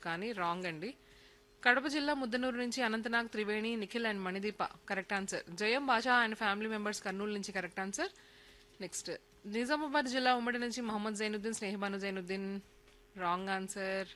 కానీ రాంగ్ అండి కడప జిల్లా ముద్దనూరు నుంచి Anantnag Triveni Nikhil and Manideepa correct answer Jayam Basha and family members Kurnool నుంచి కరెక్ట్ ఆన్సర్ నెక్స్ట్ నిజామాబాద్ జిల్లా ఉమ్మడి నుంచి Mohammed Zainuddin Snehabanu Zainuddin wrong answer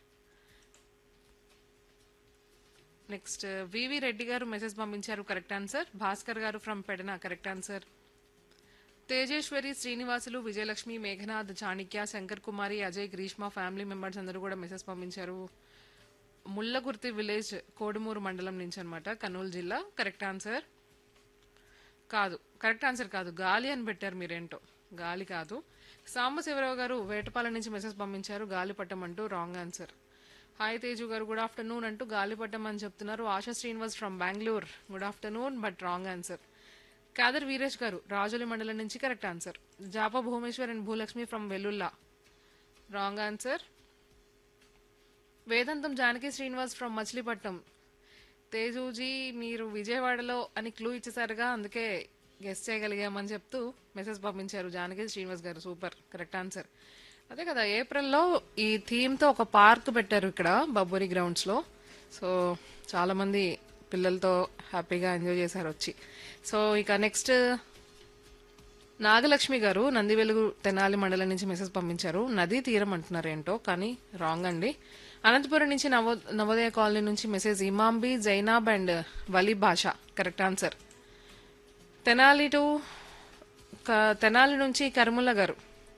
next VV Reddy garu message పంపించారు correct answer Bhaskar garu from Pedana correct answer Tejeswari Srinivasulu Vijayalakshmi Meghanath Chanakya Shankar Kumari Ajay Greeshma family members అందరూ కూడా మెసేజ్ పంపించారు ముల్లగుర్తి విలేజ్ కోడుమూరు మండలం నుంచి అనమాట కర్నూలు జిల్లా కరెక్ట్ ఆన్సర్ కాదు కరెక్ట్ ఆన్సర్ కాదు గాలి అని పెట్టారు మీరేంటో గాలి కాదు సాంబశివరావు గారు వేటపాలెం నుంచి మెసేజ్ పంపించారు గాలిపట్టం అంటూ రాంగ్ ఆన్సర్ హాయ్ తేజు గారు గుడ్ ఆఫ్టర్నూన్ అంటూ గాలిపట్టం అని చెప్తున్నారు Asha Srinivas from Bengaluru good afternoon but wrong answer Kadar Veeresh garu Rajula మండలం నుంచి కరెక్ట్ ఆన్సర్ జాపా Bhubaneswar and Bhulakshmi from Vellulla wrong answer Vedantam Janaki Srinivas from Machilipatnam తేజూజీ మీరు విజయవాడలో అని క్లూ ఇచ్చేసారుగా అందుకే గెస్ట్ చేయగలిగామని చెప్తూ మెసేజ్ పంపించారు జానకి శ్రీనివాస్ గారు సూపర్ కరెక్ట్ ఆన్సర్ అదే కదా ఏప్రిల్లో ఈ థీమ్తో ఒక పార్క్ పెట్టారు ఇక్కడ బబ్బూరి గ్రౌండ్స్లో సో చాలామంది పిల్లలతో హ్యాపీగా ఎంజాయ్ చేశారు వచ్చి సో ఇక నెక్స్ట్ నాగలక్ష్మి గారు నంది వెలుగు తెనాలి మండలం నుంచి మెసేజ్ పంపించారు నదీ తీరం అంటున్నారు ఏంటో కానీ రాంగ్ అండి అనంతపురం నుంచి నవో నవోదయ కాలనీ నుంచి message Imambi Zainab and Wali Basha correct answer Tenali to క- తెనాలి నుంచి కరుముల గారు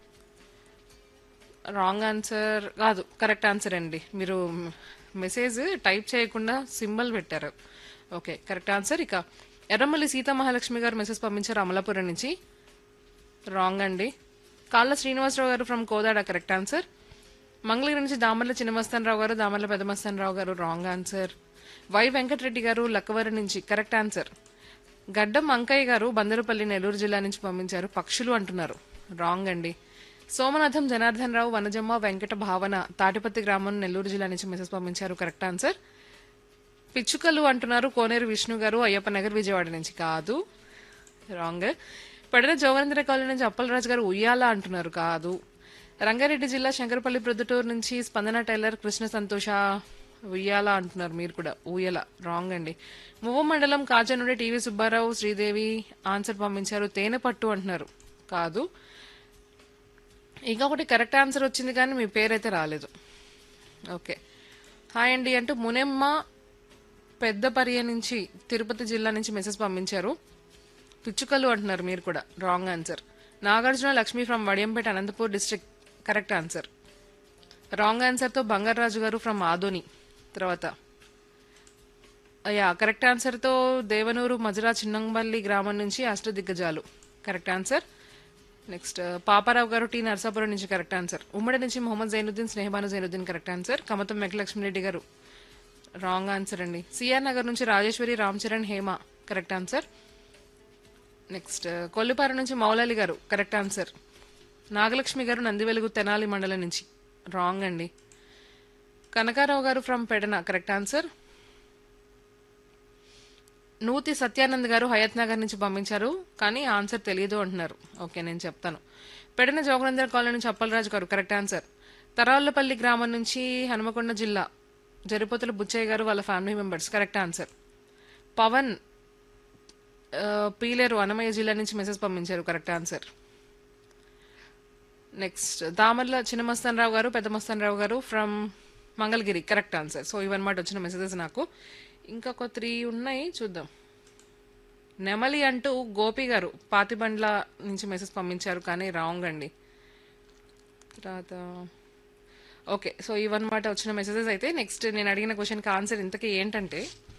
రాంగ్ ఆన్సర్ కాదు కరెక్ట్ ఆన్సర్ అండి మీరు మెసేజ్ టైప్ చేయకుండా సింబల్ పెట్టారు ఓకే కరెక్ట్ ఆన్సర్ ఇక ఎర్రమల్లి సీతా మహాలక్ష్మి గారు మెసేజ్ పంపించారు అమలాపురం నుంచి రాంగ్ అండి Kalla Srinivasarao garu from Kodada correct answer Mangalagiri నుంచి దామర్ల చిన్నమస్తానరావు గారు దామర్ల పెద్దమస్తానరావు గారు రాంగ్ ఆన్సర్ వై వెంకటరెడ్డి గారు లక్కవరి నుంచి కరెక్ట్ ఆన్సర్ గడ్డం అంకయ్య గారు బందరుపల్లి నెల్లూరు జిల్లా నుంచి పంపించారు పక్షులు అంటున్నారు రాంగ్ అండి సోమనాథం జనార్దన్ రావు వనజమ్మ వెంకట భావన తాటిపత్తి గ్రామం నెల్లూరు జిల్లా నుంచి మెసేజ్ పంపించారు కరెక్ట్ ఆన్సర్ పిచ్చుకలు అంటున్నారు కోనేరు విష్ణు గారు అయ్యప్ప నగర్ విజయవాడ నుంచి కాదు రాంగ్ పడిన జోగేంద్ర కాలనీ నుంచి అప్పలరాజు గారు ఉయ్యాల అంటున్నారు కాదు రంగారెడ్డి జిల్లా శంకరపల్లి ప్రొద్దుటూరు నుంచి స్పందన టైలర్ కృష్ణ సంతోష ఉయ్యాల అంటున్నారు మీరు కూడా ఊయల రాంగ్ అండి మువ్వ మండలం కాజా నుండి టీవీ సుబ్బారావు శ్రీదేవి ఆన్సర్ పంపించారు తేనె పట్టు అంటున్నారు కాదు ఇంకా ఒకటి కరెక్ట్ ఆన్సర్ వచ్చింది కానీ మీ పేరైతే రాలేదు ఓకే హాయ్ అండి అంటూ మునెమ్మ పెద్దపరియ నుంచి తిరుపతి జిల్లా నుంచి మెసేజ్ పంపించారు పిచ్చుకలు అంటున్నారు మీరు కూడా wrong answer Nagarjuna Lakshmi from Vadiyampeta Anantapur district correct answer wrong ఆన్సర్తో బంగారాజు గారు ఫ్రమ్ ఆదోని తర్వాత యా కరెక్ట్ ఆన్సర్తో దేవనూరు మజరా చిన్నంబల్లి గ్రామం నుంచి అష్టదిగ్గజాలు correct answer next Paparao garu T Narsapuram నుంచి కరెక్ట్ ఆన్సర్ ఉమ్మడి నుంచి Mohammed Zainuddin Snehabanu Zainuddin correct answer Kamatam Venkatalakshmireddy garu wrong answer అండి సిఆర్ నగర్ నుంచి Rajeswari Ram Charan Hema correct answer next Kollipara నుంచి మౌలాలి గారు కరెక్ట్ ఆన్సర్ నాగలక్ష్మి గారు నందివెలుగు తెనాలి మండలం నుంచి రాంగ్ అండి Kanakarao garu from Pedana correct answer Nuthi Satyanand garu Hayat Nagar నుంచి పంపించారు కానీ ఆన్సర్ తెలియదు అంటున్నారు ఓకే నేను చెప్తాను పెడన జోగనందర్ కాలనీ నుంచి అప్పలరాజు గారు కరెక్ట్ ఆన్సర్ తరాళ్లపల్లి గ్రామం నుంచి హనుమకొండ జిల్లా జరిపోతుల బుచ్చయ్య గారు వాళ్ళ family members correct answer Pawan ఆ, పీలేరు అన్నమయ్య జిల్లా నుంచి మెసేజ్ పంపించారు కరెక్ట్ ఆన్సర్ నెక్స్ట్ దామర్ల చిన్న రావు గారు Pedda Rao garu from Mangalagiri correct answer so ఇవన్నమాట వచ్చిన మెసేజెస్ నాకు ఇంకొక త్రీ ఉన్నాయి చూద్దాం నెమలి అంటూ గోపి గారు పాతిబండ్ల నుంచి మెసేజ్ పంపించారు కానీ రాంగ్ అండి తర్వాత ఓకే సో ఇవన్నమాట వచ్చిన మెసేజెస్ అయితే నెక్స్ట్ నేను అడిగిన క్వశ్చన్కి ఆన్సర్ ఇంతకీ ఏంటంటే